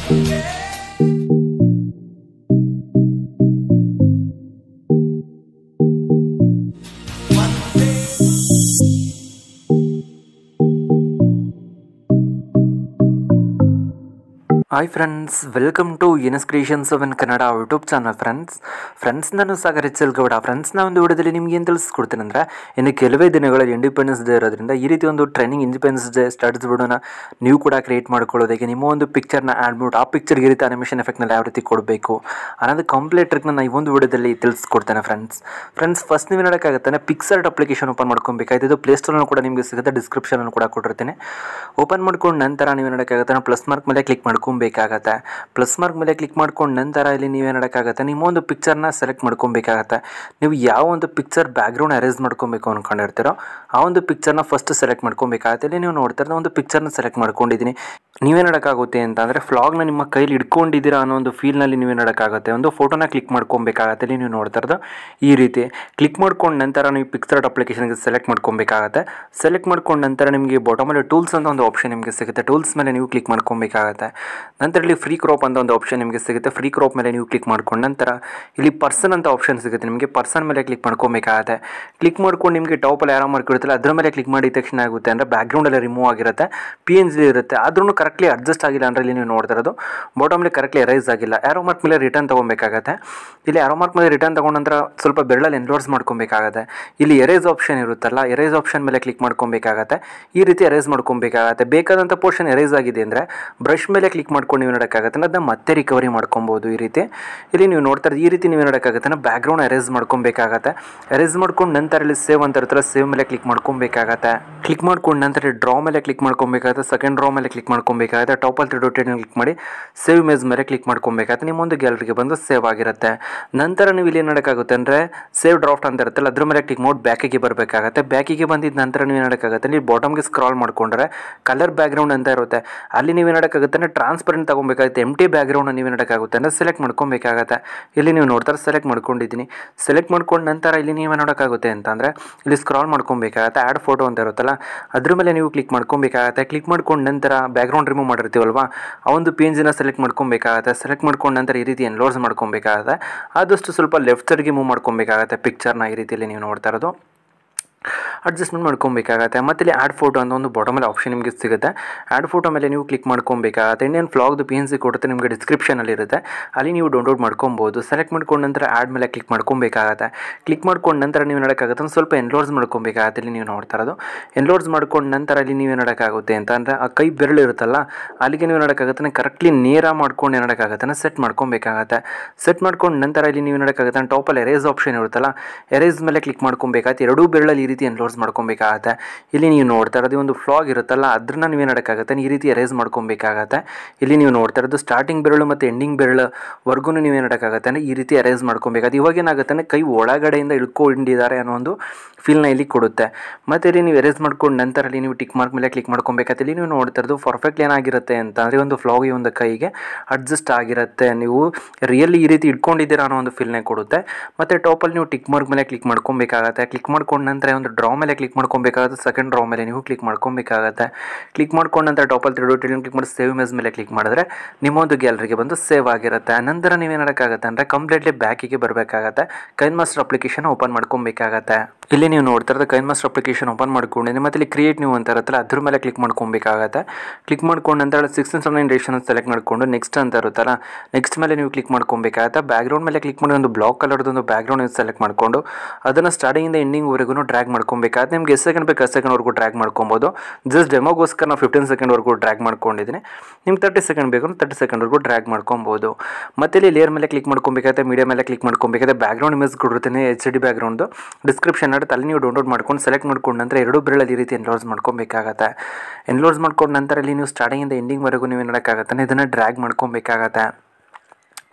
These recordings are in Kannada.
ಹಾಯ್ ಫ್ರೆಂಡ್ಸ್ ವೆಲ್ಕಮ್ ಟು ಇನಸ್ creations of in Kannada YouTube channel friends friends ನಾನು Sagar H L Gowda friends ನಾ ಒಂದು ವಿಡಿಯೋದಲ್ಲಿ ನಿಮ್ಗೆ ಏನು ತಿಳಿಸ್ಕೊಡ್ತೀನಿ ಅಂದರೆ ಇನ್ನು ಕೆಲವೇ ದಿನಗಳಲ್ಲಿ ಇಂಡಿಪೆಂಡೆನ್ಸ್ ಡೇ ಇರೋದ್ರಿಂದ ಈ ರೀತಿ ಒಂದು ಟ್ರೈನಿಂಗ್ ಇಂಡಿಪೆಂಡೆನ್ಸ್ ಡೇ ಸ್ಟಡ್ಸ್ ವಿಡಿಯೋನ ನೀವು ಕೂಡ ಕ್ರಿಯೇಟ್ ಮಾಡ್ಕೊಳ್ಳೋದಕ್ಕೆ ನಿಮ್ಮ ಒಂದು ಪಿಕ್ಚರ್ನ ಆ್ಯಡ್ ಮಾಡ್ಬಿಟ್ಟು ಆ ಪಿಕ್ಚರ್ಗೆ ಈ ರೀತಿ ಅನಿಮೇಷನ್ ಎಫೆಕ್ಟ್ನಲ್ಲಿ ಯಾವ ರೀತಿ ಕೊಡಬೇಕು ಅನ್ನೋದು ಕಂಪ್ಲೀಟ್ ಟ್ರಿಕ್ನ ನಾನು ಈ ಒಂದು ವಿಡಿಯೋದಲ್ಲಿ ತಿಳಿಸ್ಕೊಡ್ತೇನೆ ಫ್ರೆಂಡ್ಸ್ ಫ್ರೆಂಡ್ಸ್ ಫಸ್ಟ್ ನೀವು ನೋಡೋಕ್ಕಾಗತ್ತೆ ಪಿಕ್ಸರ್ಟ್ ಅಪ್ಲಿಕೇಶನ್ ಓಪನ್ ಮಾಡ್ಕೊಬೇಕಾಯ್ತು ಇದು ಪ್ಲೇಸ್ಟೋರ್ನೂ ಕೂಡ ನಿಮಗೆ ಸಿಗುತ್ತೆ ಡಿಸ್ಕ್ರಿಪ್ಷನ್ ಕೂಡ ಕೊಟ್ಟಿರ್ತೀನಿ ಓಪನ್ ಮಾಡ್ಕೊಂಡು ನಂತರ ನೀವು ನೋಡೋಕ್ಕಾಗತ್ತೆ ಪ್ಲಸ್ ಮಾರ್ಕ್ ಮೇಲೆ ಕ್ಲಿಕ್ ಮಾಡ್ಕೊಬೇಕಾಗತ್ತೆ ಪ್ಲಸ್ ಮಾರ್ಕ್ ಮೇಲೆ ಕ್ಲಿಕ್ ಮಾಡ್ಕೊಂಡು ನಂತರ ಇಲ್ಲಿ ನೀವೇನು ಮಾಡೋಕ್ಕಾಗತ್ತೆ ನಿಮ್ಮ ಒಂದು ಪಿಕ್ಚರ್ನ ಸೆಲೆಕ್ಟ್ ಮಾಡ್ಕೊಬೇಕಾಗತ್ತೆ ನೀವು ಯಾವ ಒಂದು ಪಿಕ್ಚರ್ ಬ್ಯಾಕ್ಗ್ರೌಂಡ್ ಅರೇಂಜ್ ಮಾಡ್ಕೊಬೇಕು ಅಂದ್ಕೊಂಡಿರ್ತೀರೋ ಆ ಒಂದು ಪಿಕ್ಚರ್ನ ಫಸ್ಟ್ ಸೆಲೆಕ್ಟ್ ಮಾಡ್ಕೊಬೇಕಾಗತ್ತೆ ಇಲ್ಲಿ ನೀವು ನೋಡ್ತಾ ಇರೋ ಒಂದು ಪಿಕ್ಚರ್ನ ಸೆಲೆಕ್ಟ್ ಮಾಡ್ಕೊಂಡಿದ್ದೀನಿ ನೀವೇನು ಮಾಡೋಕ್ಕಾಗುತ್ತೆ ಅಂತ ಅಂದರೆ ಫ್ಲಾಗ್ನ ನಿಮ್ಮ ಕೈಲಿ ಇಟ್ಕೊಂಡಿದ್ದೀರಾ ಅನ್ನೋ ಒಂದು ಫೀಲ್ನಲ್ಲಿ ನೀವೇನು ಮಾಡೋಕ್ಕಾಗುತ್ತೆ ಒಂದು ಫೋಟೋನ ಕ್ಲಿಕ್ ಮಾಡ್ಕೊಬೇಕಾಗತ್ತೆ ಇಲ್ಲಿ ನೀವು ನೋಡ್ತಾ ಇರೋದು ಈ ರೀತಿ ಕ್ಲಿಕ್ ಮಾಡ್ಕೊಂಡು ನಂತರ ನೀವು ಪಿಕ್ಸರ್ಟ್ ಅಪ್ಲಿಕೇಶನ್ಗೆ ಸೆಲೆಕ್ಟ್ ಮಾಡ್ಕೊಬೇಕಾಗತ್ತೆ ಸೆಲೆಕ್ಟ್ ಮಾಡ್ಕೊಂಡು ನಂತರ ನಿಮಗೆ ಬಾಟಮಲ್ಲಿ ಟೂಲ್ಸ್ ಅಂತ ಒಂದು ಆಪ್ಷನ್ ನಿಮಗೆ ಸಿಗುತ್ತೆ ಟೂಲ್ಸ್ ಮೇಲೆ ನೀವು ಕ್ಲಿಕ್ ಮಾಡ್ಕೊಬೇಕಾಗತ್ತೆ ನಂತರ ಇಲ್ಲಿ ಫ್ರೀ ಕ್ರಾಪ್ ಅಂತ ಒಂದು ಆಪ್ಷನ್ ನಿಮಗೆ ಸಿಗುತ್ತೆ ಫ್ರೀ ಕ್ರಾಪ್ ಮೇಲೆ ನೀವು ಕ್ಲಿಕ್ ಮಾಡ್ಕೊಂಡು ನಂತರ ಇಲ್ಲಿ ಪರ್ಸನ್ ಅಂತ ಆಪ್ಷನ್ ಸಿಗುತ್ತೆ ನಿಮಗೆ ಪರ್ಸನ್ ಮೇಲೆ ಕ್ಲಿಕ್ ಮಾಡ್ಕೊಬೇಕಾಗತ್ತೆ ಕ್ಲಿಕ್ ಮಾಡ್ಕೊಂಡು ನಿಮಗೆ ಟಾಪಲ್ಲಿ ಯಾರೋ ಮಾರ್ಕ್ ಇರುತ್ತಲ್ಲ ಅದ್ರ ಮೇಲೆ ಕ್ಲಿಕ್ ಮಾಡಿದ ತಕ್ಷಣ ಆಗುತ್ತೆ ಅಂದರೆ ಬ್ಯಾಕ್ಗ್ರೌಂಡಲ್ಲಿ ರಿಮೂವ್ ಆಗಿರುತ್ತೆ ಪಿ ಎನ್ ಜಿ ಇರುತ್ತೆ ಆದ್ರೂ ಕರೆಕ್ಟ್ಲಿ ಅಡ್ಜಸ್ಟ್ ಆಗಿಲ್ಲ ಅಂದರೆ ಇಲ್ಲಿ ನೀವು ನೋಡ್ತಾ ಇರೋದು ಬಾಟಮಲ್ಲಿ ಕರೆಕ್ಟ್ಲಿ ರೈಸ್ ಆಗಿಲ್ಲ ಯಾರೋ ಮಾರ್ಕ್ ಮೇಲೆ ರಿಟರ್ನ್ ತೊಗೊಬೇಕಾಗತ್ತೆ ಇಲ್ಲಿ ಯಾರೋ ಮಾರ್ಕ್ ಮೇಲೆ ರಿಟರ್ನ್ ತೊಗೊಂಡ ನಂತರ ಸ್ವಲ್ಪ ಬೆರಳಲ್ಲಿ ಎನ್ಲೋರ್ಸ್ ಮಾಡ್ಕೊಬೇಕಾಗತ್ತೆ ಇಲ್ಲಿ ಎರೇಸ್ ಆಪ್ಷನ್ ಇರುತ್ತಲ್ಲ ಎರೇಸ್ ಆಪ್ಷನ್ ಮೇಲೆ ಕ್ಲಿಕ್ ಮಾಡ್ಕೊಬೇಕಾಗತ್ತೆ ಈ ರೀತಿ ಎರೇಸ್ ಮಾಡ್ಕೊಬೇಕಾಗತ್ತೆ ಬೇಕಾದಂಥ ಪೋರ್ಷನ್ ಎರೇಸ್ ಆಗಿದೆ ಅಂದರೆ ಬ್ರಷ್ ಮೇಲೆ ಕ್ಲಿಕ್ ಮಾಡ್ಕೊಂಡು ನೀವು ನೋಡೋಕ್ಕಾಗತ್ತೆ ಅದನ್ನ ಮತ್ತೆ ರಿಕವರಿ ಮಾಡ್ಕೊಬೋದು ಈ ರೀತಿ ಇಲ್ಲಿ ನೀವು ನೋಡ್ತಾ ಇರೋದು ಈ ರೀತಿ ನೀವು ನೋಡೋಕ್ಕಾಗತ್ತೆ ಬ್ಯಾಕ್ಗ್ರೌಂಡ್ ಎರೇಸ್ ಮಾಡ್ಕೊಬೇಕಾಗತ್ತೆ ಎರೇಸ್ ಮಾಡ್ಕೊಂಡು ನಂತರ ಇಲ್ಲಿ ಸೇವ್ ಅಂತ ಇರ್ತಾರೆ ಸೇವ್ ಮೇಲೆ ಕ್ಲಿಕ್ ಮಾಡ್ಕೊಬೇಕಾಗತ್ತೆ ಕ್ಲಿಕ್ ಮಾಡ್ಕೊಂಡು ನಂತರ ಡ್ರಾ ಮೇಲೆ ಕ್ಲಿಕ್ ಮಾಡ್ಕೊಬೇಕಾಗತ್ತೆ ಸೆಕೆಂಡ್ ಡ್ರಾ ಮೇಲೆ ಕ್ಲಿಕ್ ಮಾಡ್ಕೊಬೇಕಾಗತ್ತೆ ಟಾಪಲ್ಲಿ ತ್ರೀ ಡೊಟೇಟ್ ಕ್ಲಿಕ್ ಮಾಡಿ ಸೇವ್ ಇಮೇಜ್ ಮೇಲೆ ಕ್ಲಿಕ್ ಮಾಡ್ಕೊಬೇಕಾಗತ್ತೆ ನಿಮ್ಮೊಂದು ಗ್ಯಾಲರಿಗೆ ಬಂದು ಸೇವ್ ಆಗಿರುತ್ತೆ ನಂತರ ನೀವು ಇಲ್ಲಿ ಏನು ಮಾಡೋಕ್ಕಾಗುತ್ತೆ ಅಂದರೆ ಸೇವ್ ಡ್ರಾಫ್ಟ್ ಅಂತ ಇರುತ್ತಲ್ಲ ಅದ್ರ ಮೇಲೆ ಕ್ಲಿಕ್ ಮಾಡಿ ಬ್ಯಾಕಿಗೆ ಬರಬೇಕಾಗತ್ತೆ ಬ್ಯಾಕಿಗೆ ಬಂದಿದ್ದ ನಂತರ ನೀವು ಏನು ಮಾಡೋಕ್ಕಾಗತ್ತೆ ನೀವು ಬಾಟಮ್ಗೆ ಸ್ಕ್ರಾಲ್ ಮಾಡ್ಕೊಂಡ್ರೆ ಕಲರ್ ಬ್ಯಾಕ್ಗ್ರೌಂಡ್ ಅಂತ ಇರುತ್ತೆ ಅಲ್ಲಿ ನೀವು ಏನು ಮಾಡೋಕ್ಕಾಗುತ್ತೆ ಅಂದರೆ ಟ್ರಾನ್ಸ್ಪರೆಂಟ್ ತೊಗೊಬೇಕಾಗುತ್ತೆ ಎಮ್ ಟಿ ಬ್ಯಾಕ್ಗ್ರೌಂಡ್ ನೀವು ಏನು ಮಾಡೋಕ್ಕಾಗುತ್ತೆ ಅಂದರೆ ಸೆಲೆಕ್ಟ್ ಮಾಡ್ಕೊಬೇಕಾಗತ್ತೆ ಇಲ್ಲಿ ನೀವು ನೋಡ್ತಾರೆ ಸೆಲೆಕ್ಟ್ ಮಾಡ್ಕೊಂಡಿದ್ದೀನಿ ಸೆಲೆಕ್ಟ್ ಮಾಡ್ಕೊಂಡು ನಂತರ ಇಲ್ಲಿ ನೀವು ನೋಡೋಕ್ಕಾಗುತ್ತೆ ಅಂತಂದರೆ ಇಲ್ಲಿ ಸ್ಕ್ರಾಲ್ ಮಾಡ್ಕೊಬೇಕಾಗತ್ತೆ ಆ್ಯಡ್ ಫೋಟೋ ಅಂತ ಇರುತ್ತಲ್ಲ ಅದ್ರ ಮೇಲೆ ನೀವು ಕ್ಲಿಕ್ ಮಾಡ್ಕೊಬೇಕಾಗತ್ತೆ ಕ್ಲಿಕ್ ಮಾಡ್ಕೊಂಡು ನಂತರ ಬ್ಯಾಕ್ಗ್ರೌಂಡ್ ರಿಮೂವ್ ಮಾಡಿರ್ತೀವಲ್ವಾ ಆ ಒಂದು ಪೇಂಜಿನ ಸೆಲೆಕ್ಟ್ ಮಾಡ್ಕೊಬೇಕಾಗತ್ತೆ ಸೆಲೆಕ್ಟ್ ಮಾಡ್ಕೊಂಡು ನಂತರ ಈ ರೀತಿ ಎನ್ಲೋಡ್ಸ್ ಮಾಡ್ಕೊಬೇಕಾಗತ್ತೆ ಆದಷ್ಟು ಸ್ವಲ್ಪ ಲೆಫ್ಟ್ ಸೈಡ್ಗೆ ಮೂವ್ ಮಾಡ್ಕೊಬೇಕಾಗತ್ತೆ ಪಿಕ್ಚರ್ನ ಈ ರೀತಿಯಲ್ಲಿ ನೀವು ನೋಡ್ತಾ ಇರೋದು ಅಡ್ಜಸ್ಟ್ಮೆಂಟ್ ಮಾಡ್ಕೊಬೇಕಾಗತ್ತೆ ಮತ್ತು ಇಲ್ಲಿ ಆ್ಯಡ್ ಫೋಟೋ ಅಂತ ಒಂದು ಬಾಟಮಲ್ಲಿ ಆಪ್ಷನ್ ನಿಮಗೆ ಸಿಗುತ್ತೆ ಆ್ಯಡ್ ಫೋಟೋ ಮೇಲೆ ನೀವು ಕ್ಲಿಕ್ ಮಾಡ್ಕೊಬೇಕಾಗತ್ತೆ ಇಂಡಿಯನ್ ಫ್ಲಾಗ್ದು ಪಿ ಎನ್ ಸಿ ಕೊಡುತ್ತೆ ನಿಮಗೆ ಡಿಸ್ಕ್ರಿಪ್ಷನಲ್ಲಿ ಇರುತ್ತೆ ಅಲ್ಲಿ ನೀವು ಡೌನ್ಲೋಡ್ ಮಾಡ್ಕೊಬೋದು ಸೆಲೆಕ್ಟ್ ಮಾಡ್ಕೊಂಡು ನಂತರ ಆ್ಯಡ್ ಮೇಲೆ ಕ್ಲಿಕ್ ಮಾಡ್ಕೊಬೇಕಾಗತ್ತೆ ಕ್ಲಿಕ್ ಮಾಡ್ಕೊಂಡು ನಂತರ ನೀವು ನೋಡೋಕ್ಕಾಗುತ್ತೆ ಒಂದು ಸ್ವಲ್ಪ ಎನ್ಲೋಡ್ಸ್ ಮಾಡ್ಕೊಬೇಕಾಗತ್ತೆ ಇಲ್ಲಿ ನೀವು ನೋಡ್ತಾ ಇರೋದು ಎನ್ಲೋಡ್ಸ್ ಮಾಡ್ಕೊಂಡು ನಂತರ ಅಲ್ಲಿ ನೀವು ನೋಡೋಕ್ಕಾಗುತ್ತೆ ಅಂತ ಅಂದರೆ ಆ ಕೈ ಬೆರಳು ಇರುತ್ತಲ್ಲ ಅಲ್ಲಿಗೆ ನೀವು ನೋಡೋಕ್ಕಾಗುತ್ತೆ ಕರೆಕ್ಟ್ಲಿ ನೇರ ಮಾಡ್ಕೊಂಡು ನೋಡೋಕ್ಕಾಗತ್ತೆ ಸೆಟ್ ಮಾಡ್ಕೊಬೇಕಾಗತ್ತೆ ಸೆಟ್ ಮಾಡ್ಕೊಂಡು ನಂತರ ಇಲ್ಲಿ ನೀವು ನೋಡೋಕ್ಕಾಗುತ್ತೆ ಟಾಪಲ್ಲಿ ಎರೇಸ್ ಆಪ್ಷನ್ ಇರುತ್ತಲ್ಲ ಎರೇಸ್ ಮೇಲೆ ಕ್ಲಿಕ್ ಮಾಡ್ಕೊಬೇಕಾಗತ್ತೆ ಎರಡೂ ಬೆರಳಲ್ಲಿ ಈ ರೀತಿ ಎನ್ಲೋಡ್ಸ್ ಮಾಡ್ಕೊಬೇಕಾಗತ್ತೆ ಇಲ್ಲಿ ನೀವು ನೋಡ್ತಾ ಇರೋದು ಒಂದು ಫ್ಲಾಗ್ ಇರುತ್ತಲ್ಲ ಅದನ್ನ ನೀವು ನೋಡೋಕ್ಕಾಗತ್ತೆ ಈ ರೀತಿ ಎರೇಸ್ ಮಾಡ್ಕೊಬೇಕಾಗತ್ತೆ ಇಲ್ಲಿ ನೀವು ನೋಡ್ತಾ ಇರೋದು ಸ್ಟಾರ್ಟಿಂಗ್ ಬೆರಳು ಮತ್ತು ಎಂಡಿಂಗ್ ಬೆರಳುವರೆಗೂ ನೀವು ನೋಡೋಕ್ಕಾಗತ್ತೆ ಅಂದರೆ ಈ ರೀತಿ ಎರೇಸ್ ಮಾಡ್ಕೊಬೇಕಾಗುತ್ತೆ ಇವಾಗ ಏನಾಗುತ್ತೆ ಅಂದರೆ ಕೈ ಒಳಗಡೆಯಿಂದ ಇಳ್ಕೊಂಡಿದ್ದಾರೆ ಅನ್ನೋ ಒಂದು ಫೀಲ್ನ ಇಲ್ಲಿ ಕೊಡುತ್ತೆ ಮತ್ತು ಇಲ್ಲಿ ನೀವು ಎರೇಸ್ ಮಾಡ್ಕೊಂಡು ನಂತರ ಅಲ್ಲಿ ನೀವು ಟಿಕ್ ಮಾರ್ಕ್ ಮೇಲೆ ಕ್ಲಿಕ್ ಮಾಡ್ಕೊಬೇಕಾಗುತ್ತೆ ಇಲ್ಲಿ ನೀವು ನೋಡ್ತಾ ಇರೋದು ಪರ್ಫೆಕ್ಟ್ ಏನಾಗಿರುತ್ತೆ ಅಂತ ಅಂದರೆ ಒಂದು ಫ್ಲಾಗ್ ಒಂದು ಕೈಗೆ ಅಡ್ಜಸ್ಟ್ ಆಗಿರುತ್ತೆ ನೀವು ರಿಯಲಿ ಈ ರೀತಿ ಇಟ್ಕೊಂಡಿದ್ದೀರಾ ಅನ್ನೋ ಒಂದು ಫೀಲ್ನೇ ಕೊಡುತ್ತೆ ಮತ್ತು ಟಾಪಲ್ಲಿ ನೀವು ಟಿಕ್ ಮಾರ್ಕ್ ಮೇಲೆ ಕ್ಲಿಕ್ ಮಾಡ್ಕೊಬೇಕಾಗತ್ತೆ ಕ್ಲಿಕ್ ಮಾಡ್ಕೊಂಡು ನಂತರ ಒಂದು ಡ್ರಾ ಮೇಲೆ ಕ್ಲಿಕ್ ಮಾಡ್ಕೊಬೇಕಾಗುತ್ತೆ ಸೆಕೆಂಡ್ ಡ್ರಾ ಮೇಲೆ ನೀವು ಕ್ಲಿಕ್ ಮಾಡ್ಕೊಬೇಕಾಗತ್ತೆ ಕ್ಲಿಕ್ ಮಾಡ್ಕೊಂಡು ನಂತರ ಟಾಪಲ್ಲಿ ತ್ರೀ ಡೊಟೇಟ್ ಕ್ಲಿಕ್ ಮಾಡಿ ಸೇವ್ ಇಮೇಜ್ ಮೇಲೆ ಕ್ಲಿಕ್ ಮಾಡಿದ್ರೆ ನಿಮ್ಮ ಒಂದು ಗ್ಯಾಲರಿಗೆ ಬಂದು ಸೇವ್ ಆಗಿರುತ್ತೆ ನಂತರ ನೀವೇನು ಮಾಡೋಕ್ಕಾಗತ್ತೆ ಅಂದರೆ ಕಂಪ್ಲೀಟ್ಲಿ ಬ್ಯಾಕಿಗೆ ಬರಬೇಕಾಗತ್ತೆ ಕೈನ್ ಮಾಸ್ಟರ್ ಅಪ್ಲಿಕೇಶನ್ ಓಪನ್ ಮಾಡ್ಕೊಬೇಕಾಗತ್ತೆ ಇಲ್ಲಿ ನೀವು ನೋಡ್ತಾ ಇರೋದು ಕೈನ್ ಮಾಸ್ಟರ್ ಅಪ್ಲಿಕೇಶನ್ ಓಪನ್ ಮಾಡ್ಕೊಂಡಿದ್ದೀನಿ ಮತ್ತು ಇಲ್ಲಿ ಕ್ರಿಯೇಟ್ ನೀವು ಅಂತ ಇರುತ್ತಲ್ಲ ಅದ್ರ ಮೇಲೆ ಕ್ಲಿಕ್ ಮಾಡ್ಕೊಬೇಕಾಗತ್ತೆ ಕ್ಲಿಕ್ ಮಾಡ್ಕೊಂಡು ನಂತರ ಸಿಕ್ಸ್ಟೀನ್ ಸೆವೆನ್ ಡೇಷನ್ ಸೆಲೆಕ್ಟ್ ಮಾಡಿಕೊಂಡು ನೆಕ್ಸ್ಟ್ ಅಂತ ಇರುತ್ತಲ್ಲ ನೆಕ್ಸ್ಟ್ ಮೇಲೆ ನೀವು ಕ್ಲಿಕ್ ಮಾಡ್ಕೊಬೇಕಾಗತ್ತೆ ಬ್ಯಾಕ್ಗ್ರೌಂಡ್ ಮೇಲೆ ಕ್ಲಿಕ್ ಮಾಡಿ ಒಂದು ಬ್ಲಾಕ್ ಕಲರ್ದು ಒಂದು ಬ್ಯಾಕ್ಗ್ರೌಂಡ್ ಸೆಲೆಕ್ಟ್ ಮಾಡಿಕೊಂಡು ಅದನ್ನು ಸ್ಟಾರ್ಟಿಂಗಿಂದ ಎಂಡಿಂಗ್ವರೆಗೂ ಡ್ರ್ಯಾಗ್ ಮಾಡ್ಕೊಬೇಕಾಗತ್ತೆ ನಿಮ್ಗೆ ಎಷ್ಟು ಸೆಕೆಂಡ್ ಬೇಕು ಎಷ್ಟು ಸೆಕೆಂಡ್ವರೆಗೂ ಡ್ರ್ಯಾಗ್ ಮಾಡ್ಕೊಬೋದು ಜಸ್ಟ್ ಡೆಮೋಗೋಸ್ಕರ ನಾವು ಫಿಫ್ಟೀನ್ ಸೆಕೆಂಡ್ವರೆಗೂ ಡ್ರ್ಯಾಗ್ ಮಾಡ್ಕೊಂಡಿದ್ದೀನಿ ನಿಮ್ಗೆ ತರ್ಟಿ ಸೆಕೆಂಡ್ ಬೇಕು ತರ್ಟಿ ಸೆಕೆಂಡ್ವರೆಗೂ ಡ್ರ್ಯಾಗ್ ಮಾಡ್ಕೊಬೋದು ಮತ್ತು ಇಲ್ಲಿ ಲೇಯರ್ ಮೇಲೆ ಕ್ಲಿಕ್ ಮಾಡ್ಕೊಬೇಕಾಗುತ್ತೆ ಮೀಡಿಯಾ ಮೇಲೆ ಕ್ಲಿಕ್ ಮಾಡ್ಕೊಬೇಕಾಗುತ್ತೆ ಬ್ಯಾಕ್ಗ್ರೌಂಡ್ ಇಮೇಜ್ ಕೊಡಿರ್ತೀನಿ ಎಚ್ ಡಿ ಬ್ಯಾಕ್ಗ್ರೌಂಡು ಡಿಸ್ಕ್ರಿಪ್ಷನ್ ಇರುತ್ತೆ ಅಲ್ಲಿ ನೀವು ಡೌನ್ಲೋಡ್ ಮಾಡ್ಕೊಂಡು ಸೆಲೆಕ್ಟ್ ಮಾಡ್ಕೊಂಡು ನಂತರ ಎರಡು ಬೆರಳಲ್ಲಿ ಈ ರೀತಿ ಎನ್ಲೋಡ್ಸ್ ಮಾಡ್ಕೊಬೇಕಾಗತ್ತೆ ಎನ್ಲೋಡ್ಸ್ ಮಾಡ್ಕೊಂಡು ನಂತರ ಇಲ್ಲಿ ನೀವು ಸ್ಟಾರ್ಟಿಂಗಿಂದ ಎಂಡಿಂಗ್ವರೆಗೂ ನೀವು ನೋಡೋಕ್ಕಾಗತ್ತೆ ಇದನ್ನು ಡ್ರ್ಯಾಗ್ ಮಾಡ್ಕೊಬೇಕಾಗತ್ತೆ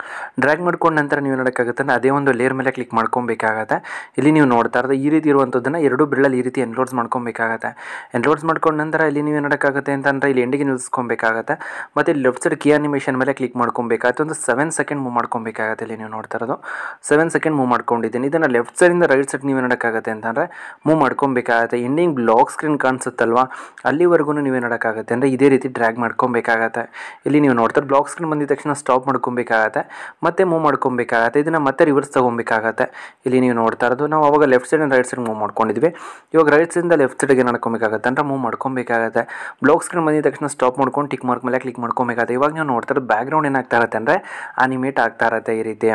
ಡ್ರ್ಯಾಗ್ ಮಾಡ್ಕೊಂಡ ನಂತರ ನೀವು ನೋಡೋಕ್ಕಾಗುತ್ತೆ ಅಂದ್ರೆ ಅದೇ ಒಂದು ಲೇಯರ್ ಮೇಲೆ ಕ್ಲಿಕ್ ಮಾಡ್ಕೊಬೇಕಾಗತ್ತೆ ಇಲ್ಲಿ ನೀವು ನೋಡ್ತಾ ಇರೋದು ಈ ರೀತಿ ಇರುವಂಥದ್ದನ್ನು ಎರಡು ಬೆರಳಲ್ಲಿ ಈ ರೀತಿ ಎನ್ಲೋಡ್ಸ್ ಮಾಡ್ಕೊಬೇಕಾಗತ್ತೆ ಎನ್ಲೋಡ್ಸ್ ಮಾಡ್ಕೊಂಡ ನಂತರ ಇಲ್ಲಿ ನೀವು ನೋಡೋಕ್ಕಾಗುತ್ತೆ ಅಂತಂದರೆ ಇಲ್ಲಿ ಎಂಡಿಗೆ ನಿಲ್ಲಿಸ್ಕೊಬೇಕಾಗತ್ತೆ ಮತ್ತು ಇಲ್ಲಿ ಲೆಫ್ಟ್ ಸೈಡ್ ಕೀ ಅನಿಮೇಷನ್ ಮೇಲೆ ಕ್ಲಿಕ್ ಮಾಡ್ಕೊಬೇಕಾಗತ್ತೆ ಒಂದು ಸೆವೆನ್ ಸೆಕೆಂಡ್ ಮೂವ್ ಮಾಡ್ಕೊಬೇಕಾಗತ್ತೆ ಇಲ್ಲಿ ನೀವು ನೋಡ್ತಾ ಇರೋದು ಸೆವೆನ್ ಸೆಕೆಂಡ್ ಮೂವ್ ಮಾಡ್ಕೊಂಡಿದ್ದೀನಿ ಇದನ್ನು ಲೆಫ್ಟ್ ಸೈಡಿಂದ ರೈಟ್ ಸೈಡ್ ನೀವು ನೋಡೋಕ್ಕಾಗುತ್ತೆ ಅಂತಂದರೆ ಮೂವ್ ಮಾಡ್ಕೊಬೇಕಾಗತ್ತೆ ಎಂಡಿಂಗ್ ಬ್ಲಾಕ್ ಸ್ಕ್ರೀನ್ ಕಾಣಿಸುತ್ತಲ್ವಾ ಅಲ್ಲಿವರೆಗೂ ನೀವು ನೋಡೋಕ್ಕಾಗುತ್ತೆ ಅಂದರೆ ಇದೇ ರೀತಿ ಡ್ರ್ಯಾಗ್ ಮಾಡ್ಕೊಬೇಕಾಗತ್ತೆ ಇಲ್ಲಿ ನೀವು ನೋಡ್ತಾರೆ ಬ್ಲಾಕ್ ಸ್ಕ್ರೀನ್ ಬಂದಿದ ತಕ್ಷಣ ಸ್ಟಾಪ್ ಮಾಡ್ಕೊಬೇಕಾಗತ್ತೆ ಮತ್ತೆ ಮೂವ್ ಮಾಡ್ಕೊಬೇಕಾಗತ್ತೆ ಇದನ್ನು ಮತ್ತೆ ರಿವರ್ಸ್ ತೊಗೊಬೇಕಾಗತ್ತೆ ಇಲ್ಲಿ ನೀವು ನೋಡ್ತಾ ಇರೋದು ನಾವು ಅವಾಗ left side right side move ಮಾಡ್ಕೊಂಡಿದ್ವಿ ಇವಾಗ ರೈಟ್ ಸೈಡಿಂದ ಲೆಫ್ಟ್ ಸೈಡ್ಗೆ ನಡ್ಕೊಬೇಕಾಗತ್ತೆ ಅಂದರೆ ಮೂವ್ ಮಾಡ್ಕೊಬೇಕಾಗತ್ತೆ ಬ್ಲಾಕ್ ಸ್ಕ್ರೀನ್ ಬಂದಿದ ತಕ್ಷಣ ಸ್ಟಾಪ್ ಮಾಡ್ಕೊಂಡು ಟಿಕ್ ಮಾರ್ಕ್ ಮೇಲೆ ಕ್ಲಿಕ್ ಮಾಡ್ಕೊಬೇಕಾಗತ್ತೆ ಇವಾಗ ನೀವು ನೋಡ್ತಾ ಇರೋದು ಬ್ಯಾಕ್ಗ್ರೌಂಡ್ ಏನಾಗ್ತಾ ಇರುತ್ತೆ ಅಂದರೆ ಅನಿಮೇಟ್ ಆಗ್ತಾ ಇರುತ್ತೆ ಈ ರೀತಿ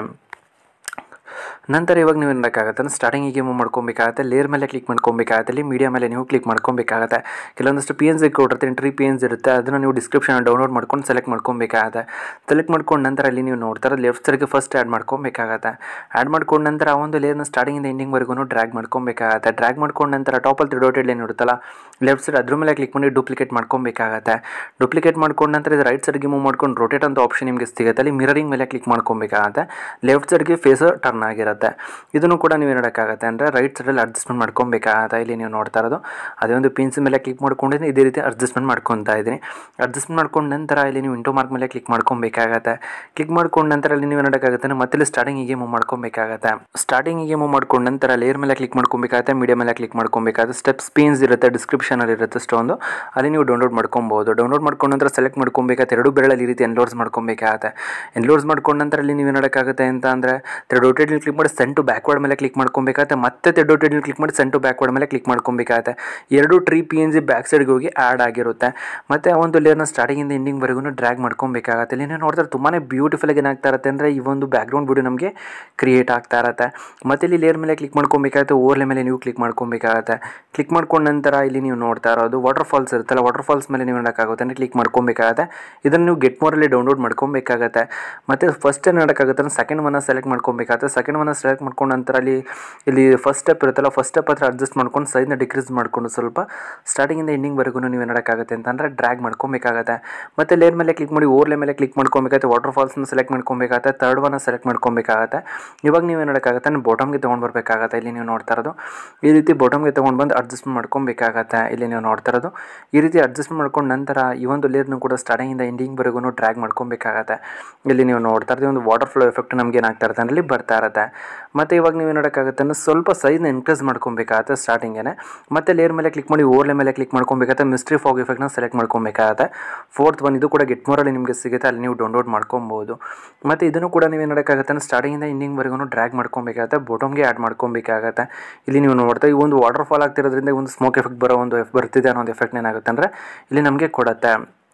ನಂತರ ಇವಾಗ ನೀವು ಏನಕ್ಕಾಗತ್ತೆ ಅಂದ್ರೆ ಸ್ಟಾರ್ಟಿಂಗಿಗೆ ಮೂವ್ ಮಾಡ್ಕೊಬೇಕಾಗತ್ತೆ ಲೇಯರ್ ಮೇಲೆ ಕ್ಲಿಕ್ ಮಾಡ್ಕೊಬೇಕಾಗತ್ತೆ ಇಲ್ಲಿ ಮೀಡಿಯಾ ಮೇಲೆ ನೀವು ಕ್ಲಿಕ್ ಮಾಡ್ಕೊಬೇಕಾಗತ್ತೆ ಕೆಲವೊಂದಷ್ಟು ಪಿ ಎನ್ ಜಿ ಕೊಟ್ಟಿರ್ತೀನಿ ಟ್ರೀ ಪಿ ಎನ್ಸ್ ಇರುತ್ತೆ ಅದನ್ನು ನೀವು ಡಿಸ್ಕ್ರಿಪ್ಷನ್ ಡೌನ್ಲೋಡ್ ಮಾಡ್ಕೊಂಡು ಸೆಲೆಕ್ಟ್ ಮಾಡ್ಕೊಬೇಕಾಗತ್ತೆ ಸೆಲೆಕ್ಟ್ ಮಾಡ್ಕೊಂಡು ನಂತರ ಅಲ್ಲಿ ನೀವು ನೋಡ್ತಾರೆ ಲೆಫ್ಟ್ ಸೈಡ್ಗೆ ಫಸ್ಟ್ ಆ್ಯಡ್ ಮಾಡ್ಕೊಬೇಕಾಗತ್ತೆ ಆ್ಯಡ್ ಮಾಡ್ಕೊಂಡ ನಂತರ ಆ ಒಂದು ಲೇಯರ್ನ ಸ್ಟಾರ್ಟಿಂಗಿಂದ ಎಂಡಿಂಗ್ವರೆಗೂ ಡ್ರ್ಯಾಗ್ ಮಾಡ್ಕೊಬೇಕಾಗತ್ತೆ ಡ್ರ್ಯಾಗ್ ಮಾಡ್ಕೊಂಡ ನಂತರ ಟಾಪಲ್ಲಿ ತ್ರೀ ಡಾಟೆಡ್ ಏನು ಇರುತ್ತಲ್ಲ ಲೆಫ್ಟ್ ಸೈಡ್ ಅದ್ರ ಮೇಲೆ ಕ್ಲಿಕ್ ಮಾಡಿ ಡೂಪ್ಲಿಕೇಟ್ ಮಾಡ್ಕೊಬೇಕಾಗತ್ತೆ ಡೂಪ್ಲಿಕೇಟ್ ಮಾಡ್ಕೊಂಡ ನಂತರ ಇದು ರೈಟ್ ಸೈಡ್ಗೆ ಮೂವ್ ಮಾಡ್ಕೊಂಡು ರೊಟೇಟ್ ಅಂತ ಆಪ್ಷನ್ ನಿಮಗೆ ಸಿಗುತ್ತೆ ಅಲ್ಲಿ ಮಿರರಿಂಗ್ ಮೇಲೆ ಕ್ಲಿಕ್ ಮಾಡ್ಕೊಬೇಕಾಗತ್ತೆ ಲೆಫ್ಟ್ ಸೈಡ್ಗೆ ಫೇಸ್ ಟರ್ನ್ ಆಗಿರುತ್ತೆ ಇದನ್ನು ಕೂಡ ನೀವು ನೋಡೋಕ್ಕಾಗತ್ತೆ ಅಂದರೆ ರೈಟ್ ಸೈಡಲ್ಲಿ ಅಡ್ಜಸ್ಟ್ಮೆಂಟ್ ಮಾಡ್ಕೊಬೇಕಾಗತ್ತೆ ಇಲ್ಲಿ ನೀವು ನೋಡ್ತಾ ಇರೋದು ಅದೇ ಒಂದು ಪಿನ್ಸ್ ಮೇಲೆ ಕ್ಲಿಕ್ ಮಾಡ್ಕೊಂಡಿದ್ದೀನಿ ಇದೇ ರೀತಿ ಅಡ್ಜಸ್ಟ್ಮೆಂಟ್ ಮಾಡ್ಕೊತಾ ಇದ್ದೀನಿ ಅಡ್ಜಸ್ಟ್ಮೆಂಟ್ ಮಾಡ್ಕೊಂಡ ನಂತರ ಇಲ್ಲಿ ನೀವು ಇಂಟು ಮಾರ್ಕ್ ಮೇಲೆ ಕ್ಲಿಕ್ ಮಾಡ್ಕೊಬೇಕಾಗತ್ತೆ ಕ್ಲಿಕ್ ಮಾಡ್ಕೊಂಡ ನಂತರ ಅಲ್ಲಿ ನೀವು ನೋಡೋಕ್ಕಾಗುತ್ತೆ ಮತ್ತೆ ಇಲ್ಲಿ ಸ್ಟಾರ್ಟಿಂಗಿಗೆ ಮೂವ್ ಮಾಡ್ಕೊಬೇಕಾಗತ್ತೆ ಸ್ಟಾರ್ಟಿಂಗಿಗೆ ಮೂವ್ ಮಾಡ್ಕೊಂಡ ನಂತರ ಲೇಯರ್ ಮೇಲೆ ಕ್ಲಿಕ್ ಮಾಡ್ಕೊಬೇಕಾಗತ್ತೆ ಮೀಡಿಯಾ ಮೇಲೆ ಕ್ಲಿಕ್ ಮಾಡ್ಕೊಬೇಕಾಗತ್ತೆ ಸ್ಟೆಪ್ಸ್ ಪೀನ್ಸ್ ಇರುತ್ತೆ ಡಿಸ್ಕ್ರಿಪ್ಷನಲ್ಲಿ ಇರುತ್ತೆ ಅಷ್ಟೊಂದು ಅಲ್ಲಿ ನೀವು ಡೌನ್ಲೋಡ್ ಮಾಡ್ಕೊಬೋದು ಡೌನ್ಲೋಡ್ ಮಾಡ್ಕೊಂಡ ನಂತರ ಸೆಲೆಕ್ಟ್ ಮಾಡ್ಕೊಬೇಕಾಗತ್ತೆ ಎರಡು ಬೆರಳಲ್ಲಿ ಈ ರೀತಿ ಎನ್ಲೋಡ್ಸ್ ಮಾಡ್ಕೊಬೇಕಾಗತ್ತೆ ಎನ್ಲೋಡ್ಸ್ ಮಾಡ್ಕೊಂಡ ನಂತರ ಅಲ್ಲಿ ನೀವು ನೋಡೋಕ್ಕಾಗುತ್ತೆ ಅಂತ ಅಂದರೆ ರೋಟೇಟ್ ಕ್ಲಿಕ್ ಮಾಡಿ ಸೆಂಟು ಬ್ಯಾಕ್ವರ್ಡ್ ಮೇಲೆ ಕ್ಲಿಕ್ ಮಾಡ್ಕೊಬೇಕಾಗತ್ತೆ ಮತ್ತೆ ತೆಡೋಟೆಡ್ ಕ್ಲಿಕ್ ಮಾಡಿ ಸೆಂಟು ಬ್ಯಾಕ್ವರ್ಡ್ ಮೇಲೆ ಕ್ಲಿಕ್ ಮಾಡ್ಕೊಬೇಕಾಗತ್ತೆ ಎರಡು three P N G back ಸೈಡ್ಗೆ ಹೋಗಿ ಆ್ಯಡ್ ಆಗಿರುತ್ತೆ ಮತ್ತು ಆ ಒಂದು ಲೇಯರ್ನ ಸ್ಟಾರ್ಟಿಂಗಿಂದ ಎಂಡಿಂಗ್ವರೆಗೂ ಡ್ರ್ಯಾಗ್ ಮಾಡ್ಕೊಬೇಕಾಗತ್ತೆ ಇಲ್ಲಿ ನೀವು ನೋಡ್ತಾರೆ ತುಂಬಾ ಬ್ಯೂಟಿಫುಲ್ ಆಗಿ ಏನಾಗ್ತಾ ಇರುತ್ತೆ ಅಂದರೆ ಈ ಒಂದು ಬ್ಯಾಕ್ಗ್ರೌಂಡ್ ವಿಡಿಯೋ ನಮಗೆ ಕ್ರಿಯೇಟ್ ಆಗ್ತಾ ಇರುತ್ತೆ ಮತ್ತು ಇಲ್ಲಿ ಲೇಯರ್ ಮೇಲೆ ಕ್ಲಿಕ್ ಮಾಡ್ಕೊಬೇಕಾಗತ್ತೆ ಓರ್ಲೆ ಮೇಲೆ ನೀವು ಕ್ಲಿಕ್ ಮಾಡ್ಕೊಬೇಕಾಗತ್ತೆ ಕ್ಲಿಕ್ ಮಾಡ್ಕೊಂಡ ನಂತರ ಇಲ್ಲಿ ನೀವು ನೋಡ್ತಾ ಇರೋದು ವಾಟರ್ ಫಾಲ್ಸ್ ಇರುತ್ತಲ್ಲ ವಾಟರ್ ಫಾಲ್ಸ್ ಮೇಲೆ ನೀವು ನೋಡೋಕ್ಕಾಗುತ್ತೆ ಅಂದರೆ ಕ್ಲಿಕ್ ಮಾಡ್ಕೊಬೇಕಾಗತ್ತೆ ಇದನ್ನು ನೀವು ಗೆಟ್ ಮೋರಲ್ಲಿ ಡೌನ್ಲೋಡ್ ಮಾಡ್ಕೊಬೇಕಾಗತ್ತೆ ಮತ್ತು ಫಸ್ಟ್ ಏನು ನೋಡೋಕ್ಕಾಗುತ್ತೆ ಅಂದರೆ ಸೆಕೆಂಡ್ ಒನ್ನ ಸೆಲೆಕ್ಟ್ ಮಾಡ್ಕೊಬೇಕಾಗತ್ತೆ ಸೆಕೆಂಡ್ ಒನ್ನ ಸೆಲೆಕ್ಟ್ ಮಾಡ್ಕೊಂಡ ನಂತರ ಅಲ್ಲಿ ಇಲ್ಲಿ ಫಸ್ಟ್ ಸ್ಟೆಪ್ ಇರುತ್ತಲ್ಲ ಫಸ್ಟ್ ಸ್ಟೆಪ್ ಹತ್ರ ಅಡ್ಜಸ್ಟ್ ಮಾಡ್ಕೊಂಡು ಸೈಜ್ನ ಡಿಕ್ರೀಸ್ ಮಾಡ್ಕೊಂಡು ಸ್ವಲ್ಪ ಸ್ಟಾರ್ಟಿಂಗಿಂದ ಎಂಡಿಂಗ್ವರೆಗೂ ನೀವು ನೋಡೋಕ್ಕಾಗುತ್ತೆ ಅಂತಂದರೆ ಡ್ರ್ಯಾಗ್ ಮಾಡ್ಕೊಬೇಕಾಗತ್ತೆ ಮತ್ತು ಲೇರ್ ಮೇಲೆ ಕ್ಲಿಕ್ ಮಾಡಿ ಓರ್ಲೆ ಮೇಲೆ ಕ್ಲಿಕ್ ಮಾಡ್ಕೊಬೇಕಾಗತ್ತೆ ವಾಟರ್ ಫಾಲ್ಸ್ನ ಸೆಲೆಕ್ಟ್ ಮಾಡ್ಕೊಬೇಕಾಗತ್ತೆ ತರ್ಡ್ ಒನ್ನ ಸೆಲೆಕ್ಟ್ ಮಾಡ್ಕೊಬೇಕಾಗತ್ತೆ ಇವಾಗ ನೀವು ಏನು ನೋಡೋಕ್ಕಾಗತ್ತೆ ನಾನು ಬಾಟಮ್ಗೆ ತೊಗೊಂಡು ಬರಬೇಕಾಗತ್ತೆ ಇಲ್ಲಿ ನೀವು ನೋಡ್ತಾ ಇರೋದು ಈ ರೀತಿ ಬಾಟಮ್ಗೆ ತೊಗೊಂಡು ಬಂದು ಅಡ್ಜಸ್ಟ್ ಮಾಡ್ಕೊಬೇಕಾಗತ್ತೆ ಇಲ್ಲಿ ನೀವು ನೋಡ್ತಾ ಇರೋದು ಈ ರೀತಿ ಅಡ್ಜಸ್ಟ್ ಮಾಡ್ಕೊಂಡು ನಂತರ ಈ ಒಂದು ಲೇರ್ನು ಕೂಡ ಸ್ಟಾರ್ಟಿಂಗಿಂದ ಎಂಡಿಂಗ್ವರೆಗೂ ಡ್ರ್ಯಾಗ್ ಮಾಡ್ಕೊಬೇಕಾಗತ್ತೆ ಇಲ್ಲಿ ನೀವು ನೋಡ್ತಾ ಇರೋದು ಒಂದು ವಾಟರ್ ಫ್ಲೋ ಎಫೆಕ್ಟ್ ನಮ್ಗೆ ಏನಾಗ್ತಾ ಇರುತ್ತೆ ಅಲ್ಲಿ ಬರ್ತಾ ಇರುತ್ತೆ ಮತ್ತು ಇವಾಗ ನೀವು ನೋಡೋಕ್ಕಾಗುತ್ತೆ ಅಂದ್ರೆ ಸ್ವಲ್ಪ ಸೈಜ್ನ ಇನ್ಕ್ರೀಸ್ ಮಾಡ್ಕೊಬೇಕಾಗತ್ತೆ ಸ್ಟಾರ್ಟಿಂಗೇ ಮತ್ತೆ ಲೇಯರ್ ಮೇಲೆ ಕ್ಲಿಕ್ ಮಾಡಿ ಓರ್ಲೆ ಮೇಲೆ ಕ್ಲಿಕ್ ಮಾಡ್ಕೊಬೇಕಾಗತ್ತೆ ಮಿಸ್ಟ್ರಿ ಫಾಗ್ ಎಫೆಕ್ಟ್ನ ಸೆಲೆಕ್ಟ್ ಮಾಡ್ಕೊಬೇಕಾಗತ್ತೆ ಫೋರ್ತ್ ಒನ್ ಇದು ಕೂಡ ಗೆಟ್ ಮೋರಲ್ಲಿ ನಿಮಗೆ ಸಿಗುತ್ತೆ ಅಲ್ಲಿ ನೀವು ಡೌನ್ಲೋಡ್ ಮಾಡ್ಕೊಬೋದು ಮತ್ತು ಇದನ್ನು ಕೂಡ ನೀವು ಏನು ಮಾಡೋಕ್ಕಾಗುತ್ತೆ ಅಂದ್ರೆ ಸ್ಟಾರ್ಟಿಂಗಿಂದ ಎಂಡಿಂಗ್ವರೆಗೂ ಡ್ರ್ಯಾಗ್ ಮಾಡ್ಕೊಬೇಕಾಗತ್ತೆ ಬಾಟಮ್ಗೆ ಆ್ಯಡ್ ಮಾಡ್ಕೊಬೇಕಾಗತ್ತೆ ಇಲ್ಲಿ ನೀವು ನೋಡ್ತಾ ಈ ಒಂದು ವಾಟರ್ ಫಾಲ್ ಆಗ್ತಿರೋದ್ರಿಂದ ಒಂದು ಸ್ಮೋಕ್ ಎಫೆಕ್ಟ್ ಬರೋ ಒಂದು ಬರ್ತಿದೆ ಅನ್ನೋ ಒಂದು ಎಫೆಕ್ಟ್ ಏನಾಗುತ್ತೆ ಅಂದರೆ ಇಲ್ಲಿ ನಮಗೆ ಕೊಡುತ್ತೆ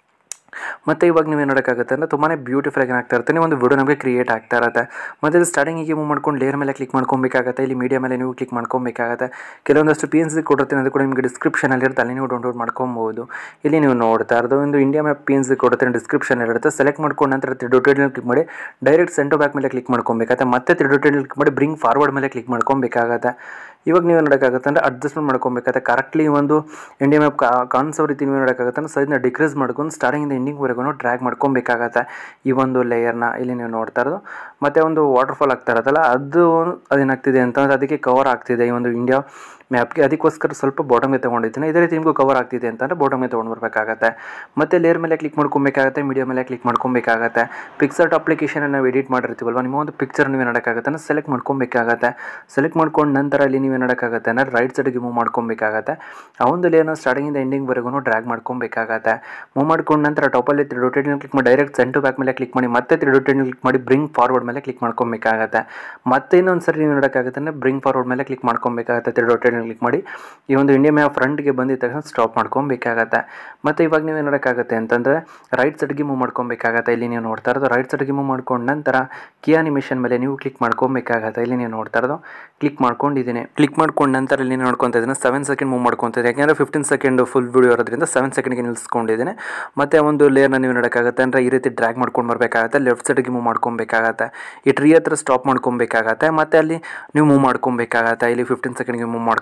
ಮತ್ತು ಇವಾಗ ನೀವು ಏನು ನೋಡೋಕ್ಕಾಗುತ್ತೆ ಅಂದರೆ ತುಂಬಾ ಬ್ಯೂಟಿಫುಲ್ ಆಗಿ ಆಗ್ತಾ ಇರುತ್ತೆ ಒಂದು ವಿಡಿಯೋ ನಮಗೆ ಕ್ರಿಯೇಟ್ ಆಗ್ತಾ ಇರುತ್ತೆ ಮತ್ತು ಇದು ಸ್ಟಾರ್ಟಿಂಗಿಗೆ ಮೂವ್ ಮಾಡ್ಕೊಂಡು ಲೇಯರ್ ಮೇಲೆ ಕ್ಲಿಕ್ ಮಾಡ್ಕೊಬೇಕಾಗತ್ತೆ ಇಲ್ಲಿ ಮೀಡಿಯಾ ಮೇಲೆ ನೀವು ಕ್ಲಿಕ್ ಮಾಡ್ಕೊಬೇಕಾಗತ್ತೆ ಕೆಲವೊಂದಷ್ಟು ಪಿ ಎನ್ ಸಿ ಕೊಟ್ಟಿರ್ತೀನಿ ಅದು ಕೂಡ ನಿಮಗೆ ಡಿಸ್ಕ್ರಿಪ್ಷನಲ್ಲಿ ಇರುತ್ತೆ ಅಲ್ಲಿ ನೀವು ಡೌನ್ಲೋಡ್ ಮಾಡ್ಕೊಬೋದು ಇಲ್ಲಿ ನೀವು ನೋಡ್ತಾ ಇರೋದು ಒಂದು India map P N G ಕೊಡ್ತೀನಿ ಡಿಸ್ಕ್ರಿಪ್ಷನ್ ಇರುತ್ತೆ ಸೆಲೆಕ್ಟ್ ಮಾಡ್ಕೊಂಡು ನಂತರ ತ್ರಿಡೋಟೆಡ್ ಕ್ಲಿಕ್ ಮಾಡಿ ಡೈರೆಕ್ಟ್ ಸೆಂಟರ್ ಬ್ಯಾಕ್ ಮೇಲೆ ಕ್ಲಿಕ್ ಮಾಡ್ಕೊಬೇಕಾಗತ್ತೆ ಮತ್ತೆ ತ್ರಿಡೋಟೆಡ್ ಕ್ಲಿಕ್ ಮಾಡಿ ಬ್ರಿಂಗ್ ಫಾರ್ವರ್ಡ್ ಮೇಲೆ ಕ್ಲಿಕ್ ಮಾಡ್ಕೊಬೇಕಾಗತ್ತೆ ಇವಾಗ ನೀವು ನೋಡೋಕ್ಕಾಗುತ್ತೆ ಅಂದರೆ ಅಡ್ಜಸ್ಟ್ಮೆಂಟ್ ಮಾಡ್ಕೊಬೇಕಾಗತ್ತೆ ಕರೆಕ್ಟ್ಲಿ ಒಂದು ಇಂಡಿಯಾ ಮ್ಯಾಪ್ ಕಾಣಿಸೋ ರೀತಿ ನೀವು ನೋಡೋಕ್ಕಾಗುತ್ತೆ ಅಂದರೆ ಸೈಜ್ನ ಡಿಕ್ರೀಸ್ ಮಾಡ್ಕೊಂಡು ಸ್ಟಾರ್ಟಿಂಗಿಂದ ಎಂಡಿಂಗ್ವರೆಗೂ ಡ್ರ್ಯಾಗ್ ಮಾಡ್ಕೊಬೇಕಾಗತ್ತೆ ಈ ಒಂದು ಲೇಯರ್ನ ಇಲ್ಲಿ ನೀವು ನೋಡ್ತಾ ಇರೋದು ಮತ್ತು ಒಂದು ವಾಟರ್ ಫಾಲ್ ಆಗ್ತಾ ಇರುತ್ತಲ್ಲ ಅದು ಅದೇನಾಗ್ತಿದೆ ಅಂತಂದರೆ ಅದಕ್ಕೆ ಕವರ್ ಆಗ್ತಿದೆ ಈ ಒಂದು ಇಂಡಿಯಾ ಮ್ಯಾಪ್ಗೆ ಅದಕ್ಕೋಸ್ಕರ ಸ್ವಲ್ಪ ಬಾಟಮ್ಗೆ ತೊಗೊಂಡಿದ್ದೀನಿ ಇದೇ ರೀತಿ ನಿಮಗೂ ಕವರ್ ಆಗ್ತಿದೆ ಅಂತಂದರೆ ಬಾಟಮ್ಗೆ ತೊಗೊಂಡು ಬರಬೇಕಾಗತ್ತೆ ಮತ್ತು ಲೇಯರ್ ಮೇಲೆ ಕ್ಲಿಕ್ ಮಾಡ್ಕೊಬೇಕಾಗತ್ತೆ ಮೀಡಿಯಾ ಮೇಲೆ ಕ್ಲಿಕ್ ಮಾಡ್ಕೊಬೇಕಾಗತ್ತೆ ಪಿಕ್ಸರ್ಟ್ ಅಪ್ಲಿಕೇಶನ್ ನಾವು ಎಡಿಟ್ ಮಾಡಿರ್ತೀವಲ್ವ ನಿಮ್ಮ ಒಂದು ಪಿಕ್ಚರ್ ನೀವು ನೋಡೋಕ್ಕಾಗತ್ತೆ ಅಂದರೆ ಸೆಲೆಕ್ಟ್ ಮಾಡ್ಕೊಬೇಕಾಗತ್ತೆ ಸೆಲೆಕ್ಟ್ ಮಾಡ್ಕೊಂಡು ನಂತರ ಅಲ್ಲಿ ನೀವು ನೋಡೋಕ್ಕಾಗತ್ತೆ ಅಂದರೆ ರೈಟ್ ಸೈಡ್ಗೆ ಮೂವ್ ಮಾಡ್ಕೊಬೇಕಾಗತ್ತೆ ಆ ಒಂದು ಲೇಯರ್ನ ಸ್ಟಾರ್ಟಿಂಗಿಂದ ಎಂಡಿಂಗ್ವರೆಗೂ ಡ್ರ್ಯಾಗ್ ಮಾಡ್ಕೊಬೇಕಾಗತ್ತೆ ಮೂವ್ ಮಾಡ್ಕೊಂಡು ನಂತರ ಟಾಪಲ್ಲಿ ತ್ರೀ ರೊಟೇಟ್ ಕ್ಲಿಕ್ ಮಾಡಿ ಡೈರೆಕ್ಟ್ ಸೆಂಟು ಬ್ಯಾಕ್ ಮೇಲೆ ಕ್ಲಿಕ್ ಮಾಡಿ ಮತ್ತೆ ತ್ರೀ ರೊಟೇಟ್ ಕ್ಲಿಕ್ ಮಾಡಿ ಬ್ರಿಂಗ್ ಫಾರ್ವರ್ಡ್ ಮೇಲೆ ಕ್ಲಿಕ್ ಮಾಡ್ಕೊಬೇಕಾಗತ್ತೆ ಮತ್ತೆ ಇನ್ನೊಂದು ಸರಿ ನೀವು ನೋಡೋಕ್ಕಾಗುತ್ತೆ ಅಂದರೆ ಬ್ರಿಂಗ್ ಫಾರ್ವರ್ಡ್ ಮೇಲೆ ಕ್ಲಿಕ್ ಮಾಡ್ಕೊಬೇಕಾಗತ್ತೆ ತ್ರೀ ರೊಟೇಟ್ ಕ್ಲಿಕ್ ಮಾಡಿ ಈ ಒಂದು ಇಂಡಿಯಾ ಮ್ಯಾಪ್ ಫ್ರಂಟ್ಗೆ ಬಂದಿದ ತಕ್ಷಣ ಸ್ಟಾಪ್ ಮಾಡ್ಕೊಬೇಕಾಗತ್ತೆ ಮತ್ತು ಇವಾಗ ನೀವು ಏನು ನೋಡೋಕ್ಕಾಗತ್ತೆ ಅಂತಂದರೆ ರೈಟ್ ಸೈಡ್ಗೆ ಮೂವ್ ಮಾಡ್ಕೊಬೇಕಾಗತ್ತೆ ಇಲ್ಲಿ ನೀವು ನೋಡ್ತಾ ಇರೋದು ರೈಟ್ ಸೈಡ್ಗೆ ಮೂವ್ ಮಾಡ್ಕೊಂಡು ನಂತರ ಕೀ ಅನಿಮೇಷನ್ ಮೇಲೆ ನೀವು ಕ್ಲಿಕ್ ಮಾಡ್ಕೊಬೇಕಾಗತ್ತೆ ಇಲ್ಲಿ ನೀವು ನೋಡ್ತಾ ಇರೋದು ಕ್ಲಿಕ್ ಮಾಡ್ಕೊಂಡಿದ್ದೀನಿ ಕ್ಲಿಕ್ ಮಾಡ್ಕೊಂಡು ನಂತರ ಇಲ್ಲಿ ನೋಡ್ಕೊತಾ ಇದ್ದೀನಿ ಸೆವೆನ್ ಸೆಕೆಂಡ್ ಮೂವ್ ಮಾಡ್ಕೊತಿದ್ದೆ ಯಾಕೆಂದರೆ ಫಿಫ್ಟೀನ್ ಸೆಕೆಂಡ್ ಫುಲ್ ವಿಡಿಯೋ ಇರೋದ್ರಿಂದ ಸೆವೆನ್ ಸೆಕೆಂಡ್ಗೆ ನಿಲ್ಲಿಸ್ಕೊಂಡಿದ್ದೀನಿ ಮತ್ತು ಒಂದು ಲೇಯರ್ನ ನೀವು ನೋಡೋಕ್ಕಾಗತ್ತೆ ಅಂದರೆ ಈ ರೀತಿ ಡ್ರ್ಯಾಗ್ ಮಾಡ್ಕೊಂಡು ಬರಬೇಕಾಗತ್ತೆ ಲೆಫ್ಟ್ ಸೈಡ್ಗೆ ಮೂವ್ ಮಾಡ್ಕೊಬೇಕಾಗತ್ತೆ ಈ ಟ್ರೀ ಹತ್ರ ಸ್ಟಾಪ್ ಮಾಡ್ಕೊಬೇಕಾಗತ್ತೆ ಮತ್ತು ಅಲ್ಲಿ ನೀವು ಮೂವ್ ಮಾಡ್ಕೊಬೇಕಾಗತ್ತೆ ಇಲ್ಲಿ ಫಿಫ್ಟೀನ್ ಸೆಕೆಂಡ್ಗೆ ಮೂವ್ ಮಾಡ್ಕೊ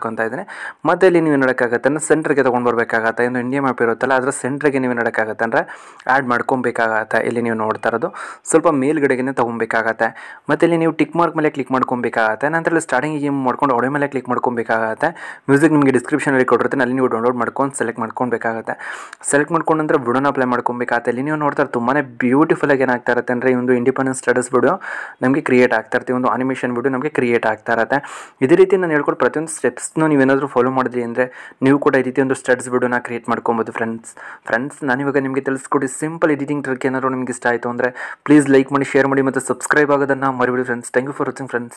ಮಾಡ್ಕೊತಾ ಇದ್ದೀನಿ ಮತ್ತು ಇಲ್ಲಿ ನೀವು ನೋಡೋಕ್ಕಾಗತ್ತೆ ಅಂದರೆ ಸೆಂಟ್ರಿಗೆ ತೊಗೊಂಡು ಬರಬೇಕಾಗತ್ತೆ ಒಂದು ಇಂಡಿಯಾ ಮ್ಯಾಪ್ ಇರುತ್ತಲ್ಲ ಅದರ ಸೆಂಟ್ರಿಗೆ ನೀವು ನೋಡೋಕ್ಕಾಗತ್ತೆ ಅಂದರೆ ಆ್ಯಡ್ ಮಾಡ್ಕೊಬೇಕಾಗತ್ತೆ ಇಲ್ಲಿ ನೀವು ನೋಡ್ತಾ ಇರೋದು ಸ್ವಲ್ಪ ಮೇಲ್ಗಡೆಗೆ ತೊಗೊಬೇಕಾಗತ್ತೆ ಮತ್ತು ಇಲ್ಲಿ ನೀವು ಟಿಕ್ ಮಾರ್ಕ್ ಮೇಲೆ ಕ್ಲಿಕ್ ಮಾಡ್ಕೊಬೇಕಾಗತ್ತೆ ನಂತರ ಇಲ್ಲಿ ಸ್ಟಾರ್ಟಿಂಗಿಗೆ ಏನು ಮಾಡ್ಕೊಂಡು ಆಡಿಯೋ ಮೇಲೆ ಕ್ಲಿಕ್ ಮಾಡ್ಕೊಬೇಕಾಗತ್ತೆ ಮ್ಯೂಸಿಕ್ ನಿಮಗೆ ಡಿಸ್ಕ್ರಿಪ್ಷನಲ್ಲಿ ಕೊಟ್ಟಿರ್ತೀನಿ ಅಲ್ಲಿ ನೀವು ಡೌನ್ಲೋಡ್ ಮಾಡ್ಕೊಂಡು ಸೆಲೆಕ್ಟ್ ಮಾಡ್ಕೊಬೇಕಾಗತ್ತೆ ಸೆಲೆಕ್ಟ್ ಮಾಡ್ಕೊಂಡು ನಂತರ ವಿಡಿಯೋನ ಅಪ್ಲೈ ಮಾಡ್ಕೊಬೇಕಾಗತ್ತೆ ಇಲ್ಲಿ ನೀವು ನೋಡ್ತಾರೆ ತುಂಬಾ ಬ್ಯೂಟಿಫುಲ್ ಆಗಿ ಏನಾಗ್ತಾ ಇರುತ್ತೆ ಅಂದರೆ ಈ ಒಂದು ಇಂಡಿಪೆಂಡೆನ್ಸ್ ಸ್ಟಡೀಸ್ ವಿಡಿಯೋ ನಮಗೆ ಕ್ರಿಯೇಟ್ ಆಗ್ತಾ ಇರ್ತೀವಿ ಒಂದು ಅನಿಮೇಷನ್ ವಿಡಿಯೋ ನಮಗೆ ಕ್ರಿಯೇಟ್ ಆಗ್ತಾ ಇರುತ್ತೆ ಇದೇ ರೀತಿ ನಾನು ಹೇಳ್ಕೊಟ್ಟು ಪ್ರತಿಯೊಂದು ಸ್ಟೆಪ್ಸ್ನು ನೀವೇನಾದರೂ ಫಾಲೋ ಮಾಡಿದ್ರಿ ಅಂದರೆ ನೀವು ಕೂಡ ಈ ರೀತಿ ಒಂದು ಸ್ಟಡ್ಸ್ ವಿಡಿಯೋನ ಕ್ರಿಯೇಟ್ ಮಾಡ್ಕೊಬೋದು ಫ್ರೆಂಡ್ಸ್ ಫ್ರೆಂಡ್ಸ್ ನಾನಿವಾಗ ನಿಮಗೆ ತಿಳಿಸ್ಕೊಡಿ ಸಿಂಪಲ್ ಎಡಿಟಿಂಗ್ ಟ್ರಿಕ್ ಏನಾದರೂ ನಿಮಗೆ ಇಷ್ಟ ಆಯಿತು ಅಂದರೆ ಪ್ಲೀಸ್ ಲೈಕ್ ಮಾಡಿ ಶೇರ್ ಮಾಡಿ ಮತ್ತು ಸಬ್ಸ್ಕ್ರೈಬ್ ಆಗೋದನ್ನು ಮರಿಬಿಡಿ friends thank you for watching friends